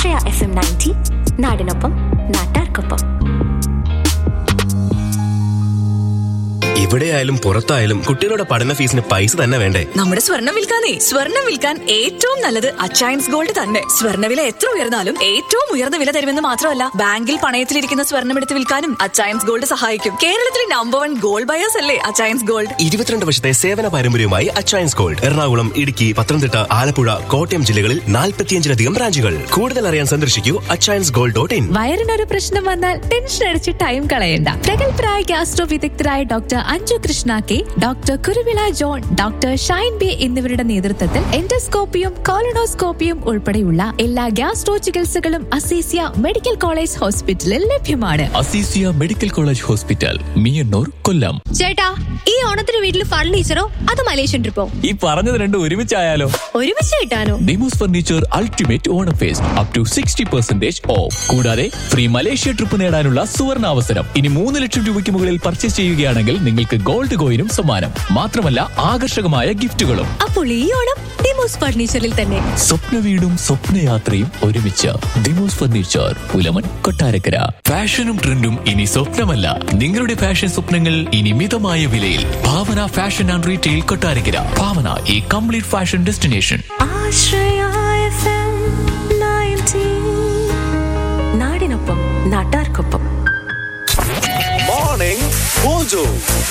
ആശ്രയ F M ninety നാടിനൊപ്പം നാട്ടാർക്കൊപ്പം ഇവിടെയായാലും പുറത്തായാലും കുട്ടികളുടെ പഠന ഫീസിന് പൈസ തന്നെ വേണ്ടേ നമ്മുടെ സ്വർണം വിൽക്കാനേ സ്വർണം വിൽക്കാൻ ഏറ്റവും നല്ലത് അച്ചയൻസ് ഗോൾഡ് തന്നെ സ്വർണ്ണവില എത്ര ഉയർന്നാലും ഏറ്റവും ഉയർന്ന വില തരുമെന്ന് മാത്രമല്ല ബാങ്കിൽ പണയത്തിലിരിക്കുന്ന സ്വർണം എടുത്ത് വിൽക്കാനും അച്ചയൻസ് ഗോൾഡ് സഹായിക്കും കേരളത്തിലെ നമ്പർ വൺ ഗോൾഡ് ബയേഴ്സ് അല്ലേ അച്ചയൻസ് ഗോൾഡ് ഇരുപത്തിരണ്ട് വർഷത്തെ സേവന പാരമ്പര്യവുമായി അച്ചയൻസ് ഗോൾഡ് എറണാകുളം ഇടുക്കി പത്തനംതിട്ട ആലപ്പുഴ കോട്ടയം ജില്ലകളിൽ നാൽപ്പത്തിയഞ്ചിലധികം ബ്രാഞ്ചുകൾ കൂടുതൽ അറിയാൻ സന്ദർശിക്കൂ അച്ചയൻസ് ഗോൾഡ് ഡോട്ട് ഇൻ വയറിനൊരു പ്രശ്നം വന്നാൽ ടെൻഷൻ അടിച്ച് ടൈം കളയണ്ട പ്രഗത്ഭരായ ഗ്യാസ്ട്രോ വിദഗ്ധരായ doctor Anju Krishna K doctor Kuruvila John doctor Shine B എന്നിവരുടെ നേതൃത്വത്തിൽ എൻഡോസ്കോപ്പിയും കോളനോസ്കോപ്പിയും ഉൾപ്പെടെയുള്ള എല്ലാ ഗ്യാസ്ട്രോ ചികിത്സകളും അസീസിയ മെഡിക്കൽ കോളേജ് ഹോസ്പിറ്റലിൽ ലഭ്യമാണ് Azeezia medical college hospital Meeyannoor Kollam ചേട്ടാ ഈ ഓണത്തിന് വീട്ടിൽ ഫർണിച്ചറോ അത് മലേഷ്യൻ ട്രിപ്പോ ഈ പറഞ്ഞത് രണ്ടും ഒരുമിച്ചായാലോ ഒരുമിച്ച് കിട്ടാനോ Demos furniture ultimate Onam fest up to sixty percentage off കൂടാതെ ഫ്രീ മലേഷ്യ ട്രിപ്പ് നേടാനുള്ള സുവർണ അവസരം ഇനി മൂന്ന് ലക്ഷം രൂപയ്ക്ക് മുകളിൽ പർച്ചേസ് ചെയ്യുകയാണെങ്കിൽ നിങ്ങൾക്ക് ഗോൾഡ് കോയിനും സമ്മാനം മാത്രമല്ല ആകർഷകമായ ഗിഫ്റ്റുകളും അപ്പോൾ ഈ ഓണം ഡിമോസ് ഫർണിച്ചറിൽ തന്നെ സ്വപ്ന വീടും സ്വപ്നയാത്രയും ഒരുമിച്ച് ദിമോസ് ഫർണിച്ചർ പുലമൻ കൊട്ടാരക്കര ഫാഷനും ട്രെൻഡും ഇനി സ്വപ്നമല്ല നിങ്ങളുടെ ഫാഷൻ സ്വപ്നങ്ങൾ ഇനി മിതമായ വിലയിൽ Bhavana fashion and retail Kottarakkara Bhavana ഈ complete fashion destination Ashraya F M ninety നാടിനൊപ്പം നാട്ടാർക്കൊപ്പം Morning Mojo.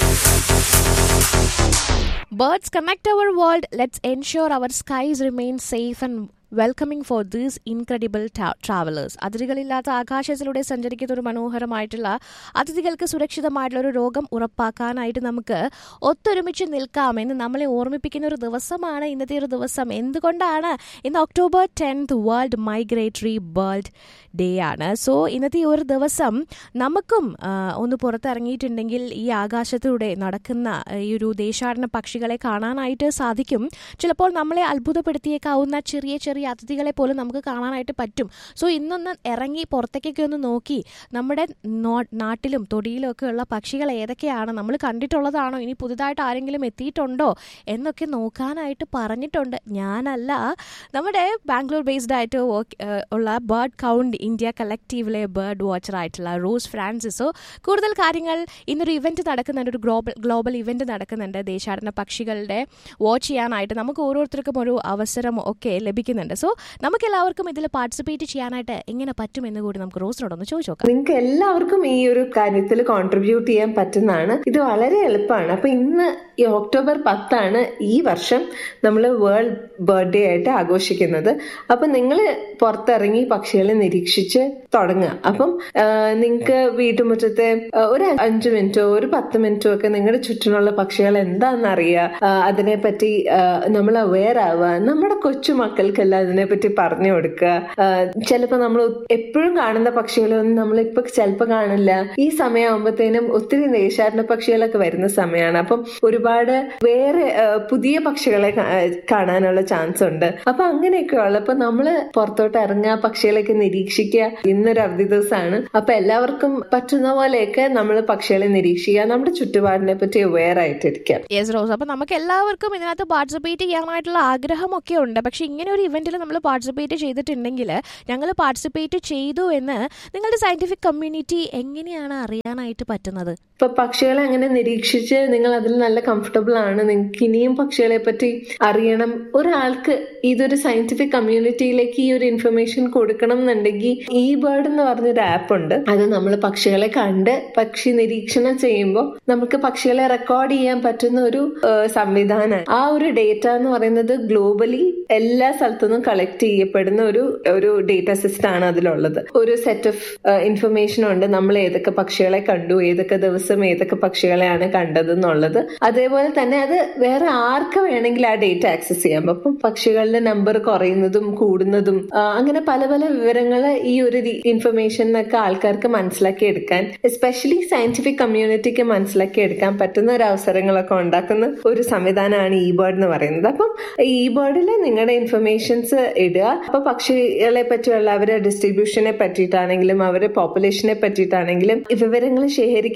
Birds connect our world. Let's ensure our skies remain safe and welcoming for these incredible travellers അതിരുകളില്ലാത്ത ആകാശത്തിലൂടെ സഞ്ചരിക്കുന്ന ഒരു മനോഹരമായിട്ടുള്ള അതിഥികൾക്ക് സുരക്ഷിതമായിട്ടുള്ള ഒരു രോഗം ഉറപ്പാക്കാനായിട്ട് നമുക്ക് ഒത്തൊരുമിച്ച് നിൽക്കാമെന്ന് നമ്മളെ ഓർമ്മിപ്പിക്കുന്ന ഒരു ദിവസമാണ് ഇന്നത്തെ ഒരു ദിവസം എന്തുകൊണ്ടാണ് ഇന്ന് October tenth world migratory bird day ആണ് സോ ഇന്നത്തെ ഈ ഒരു ദിവസം നമുക്കും ആ, ഒന്ന് പുറത്തിറങ്ങിയിട്ടുണ്ടെങ്കിൽ ഈ ആകാശത്തിലൂടെ നടക്കുന്ന ആ, ഈ ഒരു ദേശാടന പക്ഷികളെ കാണാനായിട്ട് സാധിക്കും ചിലപ്പോൾ നമ്മളെ അത്ഭുതപ്പെടുത്തിയേക്കാവുന്ന ചെറിയ ചെറിയ അതിഥികളെ പോലും നമുക്ക് കാണാനായിട്ട് പറ്റും സോ ഇന്നൊന്ന് ഇറങ്ങി പുറത്തേക്കൊക്കെ ഒന്ന് നോക്കി നമ്മുടെ നോ- നാട്ടിലും തൊടിയിലും ഒക്കെ ഉള്ള പക്ഷികൾ ഏതൊക്കെയാണ് നമ്മൾ കണ്ടിട്ടുള്ളതാണോ ഇനി പുതുതായിട്ട് ആരെങ്കിലും എത്തിയിട്ടുണ്ടോ എന്നൊക്കെ നോക്കാനായിട്ട് പറഞ്ഞിട്ടുണ്ട് ഞാനല്ല നമ്മുടെ ബാംഗ്ലൂർ ബേസ്ഡ് ആയിട്ട് വർക്ക് ഉള്ള ബേർഡ് കൗണ്ട് ഇന്ത്യ കളക്റ്റീവിലെ ബേർഡ് വാച്ചർ ആയിട്ടുള്ള റോസ് ഫ്രാൻസിസോ കൂടുതൽ കാര്യങ്ങൾ ഇന്നൊരു ഇവന്റ് നടക്കുന്നുണ്ട് ഒരു ഗ്ലോബൽ ഗ്ലോബൽ ഇവന്റ് നടക്കുന്നുണ്ട് ദേശാടന പക്ഷികളുടെ വാച്ച് ചെയ്യാനായിട്ട് നമുക്ക് ഓരോരുത്തർക്കും ഒരു അവസരം ഒക്കെ ലഭിക്കുന്നുണ്ട് സോ നമുക്ക് എല്ലാവർക്കും ഇതിൽ പാർട്ടിസിപ്പേറ്റ് ചെയ്യാനായിട്ട് എങ്ങനെ പറ്റുമെന്ന് കൂടി നമുക്ക് റോസിനോടൊന്ന് ചോദിച്ചു നോക്കാം നിങ്ങൾക്ക് എല്ലാവർക്കും ഈ ഒരു കാര്യത്തിൽ കോൺട്രിബ്യൂട്ട് ചെയ്യാൻ പറ്റുന്നതാണ് ഇത് വളരെ എളുപ്പമാണ് അപ്പൊ ഇന്ന് ഈ ഒക്ടോബർ പത്താണ് ഈ വർഷം നമ്മൾ വേൾഡ് ബർത്ത്ഡേ ആയിട്ട് ആഘോഷിക്കുന്നത് അപ്പൊ നിങ്ങൾ പുറത്തിറങ്ങി പക്ഷികളെ നിരീക്ഷിച്ച് തുടങ്ങുക അപ്പം നിങ്ങൾക്ക് വീട്ടുമുറ്റത്തെ ആ, ഒരു അഞ്ചു മിനിറ്റോ ഒരു പത്ത് മിനിറ്റോ ഒക്കെ നിങ്ങളുടെ ചുറ്റിനുള്ള പക്ഷികൾ എന്താണെന്ന് അറിയുക ആ, അതിനെപ്പറ്റി നമ്മൾ അവെയർ ആവുക നമ്മുടെ കൊച്ചു മക്കൾക്കെല്ലാം അതിനെപ്പറ്റി പറഞ്ഞു കൊടുക്കുക ചിലപ്പോൾ നമ്മൾ എപ്പോഴും കാണുന്ന പക്ഷികളൊന്നും നമ്മളിപ്പോ ചിലപ്പോൾ കാണില്ല ഈ സമയമാകുമ്പോഴത്തേനും ഒത്തിരി ദേശാടന പക്ഷികളൊക്കെ വരുന്ന സമയമാണ് അപ്പം ഒരുപാട് വേറെ ആ, പുതിയ പക്ഷികളെ കാ- ആ, കാണാനുള്ള ചാൻസ് ഉണ്ട് അപ്പൊ അങ്ങനെയൊക്കെ ഉള്ളപ്പോ നമ്മള് പുറത്തോട്ട് ഇറങ്ങുക പക്ഷികളെയൊക്കെ നിരീക്ഷിക്കുക ഇന്നൊരു അവധി ദിവസമാണ് അപ്പൊ എല്ലാവർക്കും പറ്റുന്ന പോലെയൊക്കെ നമ്മൾ പക്ഷികളെ നിരീക്ഷിക്കുക നമ്മുടെ ചുറ്റുപാടിനെ പറ്റി അവെയർ ആയിട്ടിരിക്കുക യെസ് റോസ് അപ്പോൾ നമുക്ക് എല്ലാവർക്കും ഇതിനകത്ത് പാർട്ടിസിപ്പേറ്റ് ചെയ്യാനായിട്ടുള്ള ആഗ്രഹമൊക്കെ ഉണ്ട് പക്ഷേ ഇങ്ങനെ ഒരു ഇവന്റിൽ നമ്മൾ പാർട്ടിസിപ്പേറ്റ് ചെയ്തിട്ടുണ്ടെങ്കിൽ ഞങ്ങൾ പാർട്ടിസിപ്പേറ്റ് ചെയ്തു എന്ന് നിങ്ങളുടെ സയന്റിഫിക് കമ്മ്യൂണിറ്റി എങ്ങനെയാണ് അറിയാനായിട്ട് പറ്റുന്നത് ഇപ്പൊ പക്ഷികളെ അങ്ങനെ നിരീക്ഷിച്ച് നിങ്ങൾ അതിൽ നല്ല കംഫർട്ടബിൾ ആണ് നിങ്ങൾക്ക് ഇനിയും പക്ഷികളെ പറ്റി അറിയണം ഒരാൾക്ക് ഇതൊരു സയന്റിഫിക് കമ്മ്യൂണിറ്റിയിലേക്ക് ഈ ഒരു ഇൻഫർമേഷൻ കൊടുക്കണം എന്നുണ്ടെങ്കിൽ ഈ ബേർഡ് എന്ന് പറഞ്ഞൊരു ആപ്പ് ഉണ്ട് അത് നമ്മൾ പക്ഷികളെ കണ്ട് പക്ഷി നിരീക്ഷണം ചെയ്യുമ്പോൾ നമുക്ക് പക്ഷികളെ റെക്കോർഡ് ചെയ്യാൻ പറ്റുന്ന ഒരു ഏഹ്, സംവിധാനമാണ് ആ ഒരു ഡേറ്റ എന്ന് പറയുന്നത് ഗ്ലോബലി എല്ലാ സ്ഥലത്തുനിന്നും കളക്ട് ചെയ്യപ്പെടുന്ന ഒരു ഒരു ഡേറ്റ സിസ്റ്റം ആണ് അതിലുള്ളത് ഒരു സെറ്റ് ഓഫ് ഇൻഫർമേഷൻ ഉണ്ട് നമ്മൾ ഏതൊക്കെ പക്ഷികളെ കണ്ടു ഏതൊക്കെ ദിവസം ഏതൊക്കെ പക്ഷികളെയാണ് കണ്ടത് എന്നുള്ളത് അതേപോലെ തന്നെ അത് വേറെ ആർക്ക് വേണമെങ്കിലും ആ ഡേറ്റ ആക്സസ് ചെയ്യാം അപ്പം പക്ഷികളുടെ നമ്പർ കുറയുന്നതും കൂടുന്നതും ആ, അങ്ങനെ പല പല വിവരങ്ങൾ ഈ ഒരു ഇൻഫർമേഷനൊക്കെ ആൾക്കാർക്ക് മനസ്സിലാക്കി എടുക്കാൻ എസ്പെഷ്യലി സയന്റിഫിക് കമ്മ്യൂണിറ്റിക്ക് മനസ്സിലാക്കി എടുക്കാൻ പറ്റുന്ന ഒരു അവസരങ്ങളൊക്കെ ഉണ്ടാക്കുന്ന ഒരു സംവിധാനമാണ് ഈ ബേർഡ് എന്ന് പറയുന്നത് അപ്പം ഈ ബേർഡിൽ നിങ്ങളുടെ ഇൻഫർമേഷൻസ് ഇടുക അപ്പൊ പക്ഷികളെ പറ്റിയുള്ള അവരുടെ ഡിസ്ട്രിബ്യൂഷനെ പറ്റിയിട്ടാണെങ്കിലും അവരുടെ പോപ്പുലേഷനെ പറ്റിയിട്ടാണെങ്കിലും ഈ വിവരങ്ങൾ ശേഖരിക്കാനും ഈ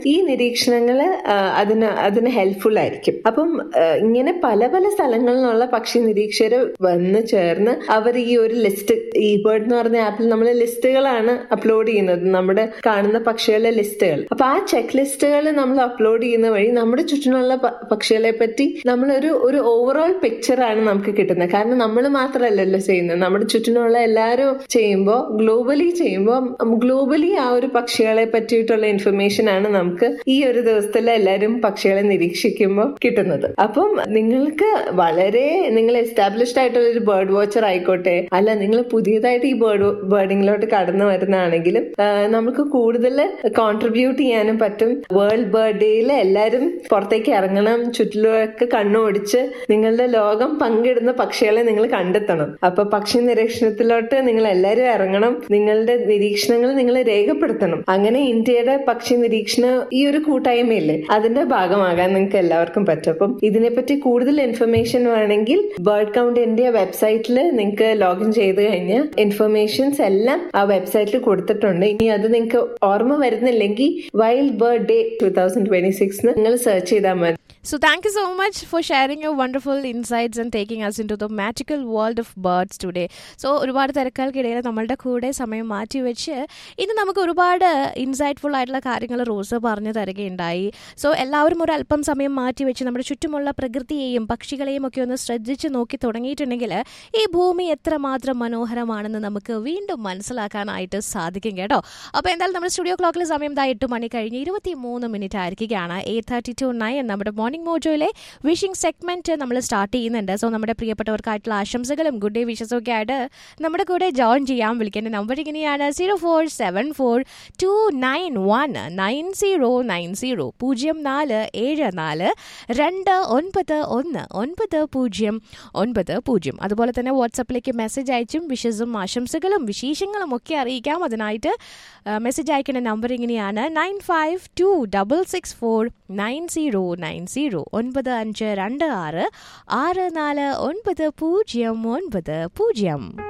ഈ നിരീക്ഷണങ്ങൾ അതിന് അതിന് ഹെൽപ്ഫുൾ ആയിരിക്കും അപ്പം ആ, ഇങ്ങനെ പല പല സ്ഥലങ്ങളിൽ നിന്നുള്ള പക്ഷി നിരീക്ഷകർ വന്ന് ചേർന്ന് അവർ ഈ ഒരു ലിസ്റ്റ് ഈ ബേർഡ് എന്ന് പറഞ്ഞ ആപ്പിൽ നമ്മൾ ലിസ്റ്റുകളാണ് അപ്ലോഡ് ചെയ്യുന്നത് നമ്മുടെ കാണുന്ന പക്ഷികളുടെ ലിസ്റ്റുകൾ അപ്പൊ ആ ചെക്ക് ലിസ്റ്റുകൾ നമ്മൾ അപ്ലോഡ് ചെയ്യുന്ന വഴി നമ്മുടെ ചുറ്റിനുള്ള പ- പക്ഷികളെ പറ്റി നമ്മളൊരു ഒരു ഓവറോൾ പിക്ചർ ആണ് നമുക്ക് കിട്ടുന്നത് കാരണം നമ്മൾ മാത്രമല്ലല്ലോ ചെയ്യുന്നത് നമ്മുടെ ചുറ്റിനുള്ള എല്ലാവരും ചെയ്യുമ്പോൾ ഗ്ലോബലി ചെയ്യുമ്പോൾ ഗ്ലോബലി ആ ഒരു പക്ഷികളെ പറ്റിയിട്ടുള്ള ഇൻഫർമേഷൻ ആണ് നമുക്ക് ഈ ഒരു ദിവസത്തിൽ എല്ലാവരും പക്ഷികളെ നിരീക്ഷിക്കുമ്പോൾ കിട്ടുന്നത് അപ്പം നിങ്ങൾക്ക് വളരെ നിങ്ങൾ എസ്റ്റാബ്ലിഷ്ഡ് ആയിട്ടുള്ള ഒരു ബേർഡ് വാച്ചർ ആയിക്കോട്ടെ അല്ല നിങ്ങൾ പുതിയതായിട്ട് ഈ ബേർഡ് ബേർഡിങ്ങിലോട്ട് കടന്നു വരുന്നതാണെങ്കിലും ആ, നമുക്ക് കൂടുതൽ കോൺട്രിബ്യൂട്ട് ചെയ്യാനും പറ്റും വേൾഡ് ബേർഡ് ഡേയിൽ എല്ലാവരും പുറത്തേക്ക് ഇറങ്ങണം ചുറ്റിലൊക്കെ കണ്ണോടിച്ച് നിങ്ങളുടെ ലോകം പങ്കിടുന്ന പക്ഷികളെ നിങ്ങൾ കണ്ടെത്തണം അപ്പൊ പക്ഷി നിരീക്ഷണത്തിലോട്ട് നിങ്ങൾ എല്ലാവരും ഇറങ്ങണം നിങ്ങളുടെ നിരീക്ഷണങ്ങൾ നിങ്ങൾ രേഖപ്പെടുത്തണം അങ്ങനെ ഇന്ത്യയുടെ പക്ഷി നിരീക്ഷണ ഈ ഒരു കൂട്ടായ്മയില്ലേ അതിന്റെ ഭാഗമാകാൻ നിങ്ങൾക്ക് എല്ലാവർക്കും പറ്റും അപ്പം ഇതിനെപ്പറ്റി കൂടുതൽ ഇൻഫർമേഷൻ വേണമെങ്കിൽ ബേർഡ് കൗണ്ട് ഇന്ത്യ വെബ്സൈറ്റിൽ നിങ്ങൾക്ക് ലോഗിൻ ചെയ്ത് കഴിഞ്ഞാൽ ഇൻഫർമേഷൻസ് എല്ലാം ആ വെബ്സൈറ്റിൽ കൊടുത്തിട്ടുണ്ട് ഇനി അത് നിങ്ങൾക്ക് ഓർമ്മ വരുന്നില്ലെങ്കിൽ wild bird day two thousand twenty six നിങ്ങൾ സെർച്ച് ചെയ്താൽ മതി So, thank you so much for sharing your wonderful insights and taking us into the magical world of birds today. So, ഒരുപാട് തിരക്കുകൾക്കിടയിൽ നമ്മളുടെ കൂടെ സമയം മാറ്റി വെച്ച് ഇന്ന് നമുക്ക് ഒരുപാട് ഇൻസൈറ്റ്ഫുൾ ആയിട്ടുള്ള കാര്യങ്ങൾ റോസ് പറഞ്ഞു തരികയുണ്ടായി സോ എല്ലാവരും ഒരു അല്പം സമയം മാറ്റി വെച്ച് നമ്മുടെ ചുറ്റുമുള്ള പ്രകൃതിയെയും പക്ഷികളെയും ഒക്കെ ഒന്ന് ശ്രദ്ധിച്ച് നോക്കി തുടങ്ങിയിട്ടുണ്ടെങ്കിൽ ഈ ഭൂമി എത്രമാത്രം മനോഹരമാണെന്ന് നമുക്ക് വീണ്ടും മനസ്സിലാക്കാനായിട്ട് സാധിക്കും കേട്ടോ അപ്പോൾ എന്തായാലും നമ്മുടെ സ്റ്റുഡിയോ ക്ലോക്കിൽ സമയം ദാ എട്ട് മണി കഴിഞ്ഞ് ഇരുപത്തി മൂന്ന് മിനിറ്റ് ആയിരിക്കുകയാണ് എയ്റ്റ് തേർട്ടി ടു നയൻ നമ്മുടെ മോർണിംഗ് മോജോയിലെ വിഷിംഗ് സെഗ്മെന്റ് നമ്മൾ സ്റ്റാർട്ട് ചെയ്യുന്നുണ്ട് സോ നമ്മുടെ പ്രിയപ്പെട്ടവർക്കായിട്ടുള്ള ആശംസകളും ഗുഡ് ഡേ വിഷസും ഒക്കെ ആയിട്ട് നമ്മുടെ കൂടെ ജോയിൻ ചെയ്യാൻ വിളിക്കേണ്ട നമ്പർ ഇങ്ങനെയാണ് zero four seven four two nine one nine zero nine zero പൂജ്യം നാല് ഏഴ് നാല് രണ്ട് ഒൻപത് ഒന്ന് ഒൻപത് പൂജ്യം ഒൻപത് പൂജ്യം അതുപോലെ തന്നെ വാട്സപ്പിലേക്ക് മെസ്സേജ് അയച്ചും വിഷസും ആശംസകളും വിശേഷങ്ങളും ഒക്കെ അറിയിക്കാം അതിനായിട്ട് മെസ്സേജ് അയക്കേണ്ട നമ്പർ ഇങ്ങനെയാണ് nine five two double six four nine zero nine zero ഒൻപത് അഞ്ച് രണ്ട് ആറ് ആറ് നാല് ഒൻപത് പൂജ്യം ഒൻപത് പൂജ്യം